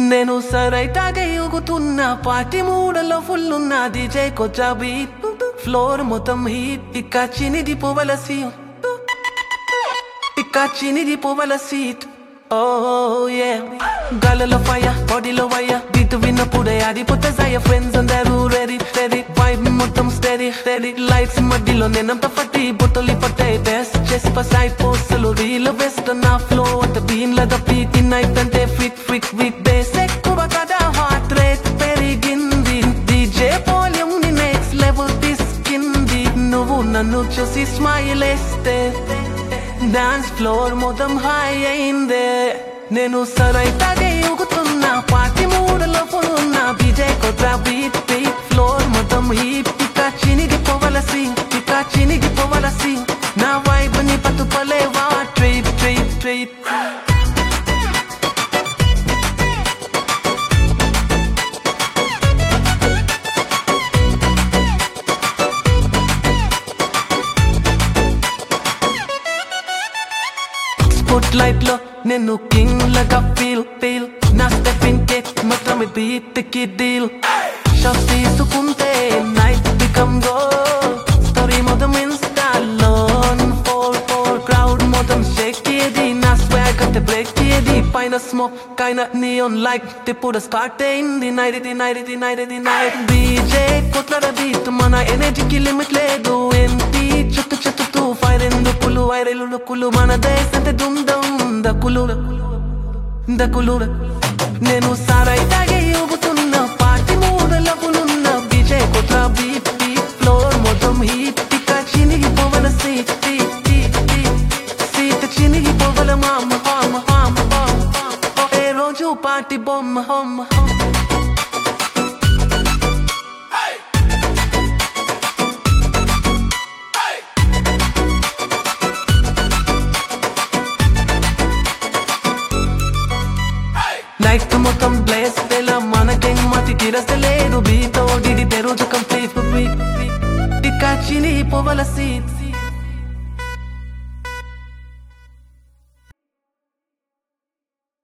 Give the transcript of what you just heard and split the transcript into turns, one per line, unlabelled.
నేను సరైతాగా ఊగుతున్నా పాటి మూడలో ఫుల్ ఉన్న డీజే కొచ్చా బీట్ ఫ్లోర్ మొత్తం హీట్ ఇక్క చినిది పువ్వుల సీట్ ఇక్క చినిది పువ్వుల సీట్ ఓ ఏ గాలలో ఫయ బాడీలో వయ్య బీట్ విన్నప్పుడే ఆడిపోతే జయ ఫ్రెండ్స్ అందరూ రెడీ రెడీ వైబ్ మొత్తం స్టెడీ రెడీ లైట్స్ మధ్యలో నేనంత పట్టి బుట్టలి పట్టే బెస్ట్ చేసి పసాయి పోస్టులు రీల్ బెస్ట్ నా ఫ్లో అంత బీన్ లద పీకి నైట్ అంటే ఫిట్ ఫిట్ విత్ బేస్ ఎక్కువ కదా హార్ట్ రేట్ పెరిగింది డీజే వాల్యూమ్ ని నెక్స్ట్ లెవెల్ తీసుకింది నువ్వు నన్ను చూసి స్మైల్ వేస్తే డాన్స్ ఫ్లోర్ మొత్తం హై అయిందే నేను సరైతాగే ఊగుతున్నా పాటి మూడలో ఉన్న బీజే కొత్త బీట్ బీట్ ఫ్లోర్ మొత్తం హీట్ ఇక చినిగి పోవలసి ఇక చినిగి పోవలసి నా వైబ్ ని పట్టుకోలేవా treat treat treat spot light లో నేను కింగ్ లాగా ఫీల్ ఫీల్ నా స్టెప్పింగ్ కేక్ మాత్రం బీట్ కి డీల్ షాప్ తీసుకుంటే నైట్ బికమ్ గో స్టోరీ మొత్తం ఇన్స్టాలో ఫోర్ ఫోర్ క్రౌడ్ మొత్తం షేక్ ఏది నా స్వాగ్ అంటే బ్రేక్ ఏది పైన స్మోక్ కైన నియోన్ లైక్ ఇప్పుడు స్టార్ట్ అయింది నైట్ ఇది నైట్ ఇది నైట్ ఇది నైట్ బీజే కొట్ల బీట్ మన ఎనర్జీకి లిమిట్ లేదు ఏంటి చుట్టూ చుట్టూ ఫైర్ ఎందుకులు వైరలు నొక్కులు మన దేశంటే దుందం దక్కులు దక్కులు నేను సారాయి తాగే ఊగుతున్న పాటి మూడలకులున్న బీజే కొట్ల బీట్ బీట్ ఫ్లోర్ మొత్తం హీట్ ఇక చినిగి పోవల seat seat seat seat seat చినిగి పోవల మామ హామ హామ హామ ఏ రోజు పాటి బొమ్మ హొమ్మ హొమ్మ నైట్ మొత్తం బ్లేస్ తెల మనకేం మతి తిరసలేదు బీతో డిడి తెరుజు కంప్లీట్ టికా చిని పోవల సీట్